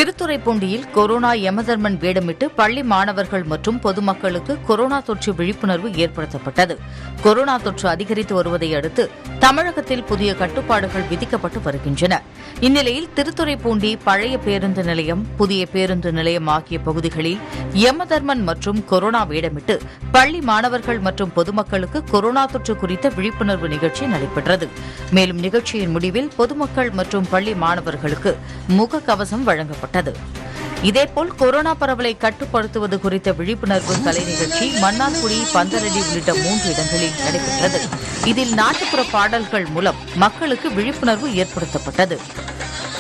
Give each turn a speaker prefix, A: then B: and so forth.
A: திருத்துறைப்பூண்டியில் corona Yamadharman வேடமிட்டு பள்ளி மாணவர்கள் மற்றும் பொதுமக்களுக்கு கொரோனா தொற்று விழிப்புணர்வு ஏற்படுத்தப்பட்டது கொரோனா தொற்று அதிகரித்து வருவதை அடுத்து தமிழகத்தில் புதிய கட்டுப்பாடுகள் விதிக்கப்பட்டு வருகின்றன இந்நிலையில் திருத்துறைப்பூண்டி பழைய பேருந்து நிலையம் புதிய பேருந்து நிலையம் ஆகிய பகுதிகளில் யமதர்மன் மற்றும் கொரோனா வேடமிட்டு பள்ளி மாணவர்கள் மற்றும் பொதுமக்களுக்கு கொரோனா தொற்று குறித்த விழிப்புணர்வு நிகழ்ச்சி நடைபெற்றது மேலும் நிகழ்ச்சியின் முடிவில் பொதுமக்கள் மற்றும் பள்ளி மாணவர்களுக்கு முகக்கவசம் வழங்கப்பட்டது இதேபோல் கொரோனா பரவலை கட்டுப்படுத்துவது குறித்த விழிப்புணர்வு கலை நிகழ்ச்சி மன்னார்குடி பந்தரடி உள்ளிட்ட மூன்று இடங்களில் நடைபெற்றது இதில் நாட்டுப்புற பாடல்கள் மூலம் மக்களுக்கு விழிப்புணர்வு ஏற்படுத்தப்பட்டது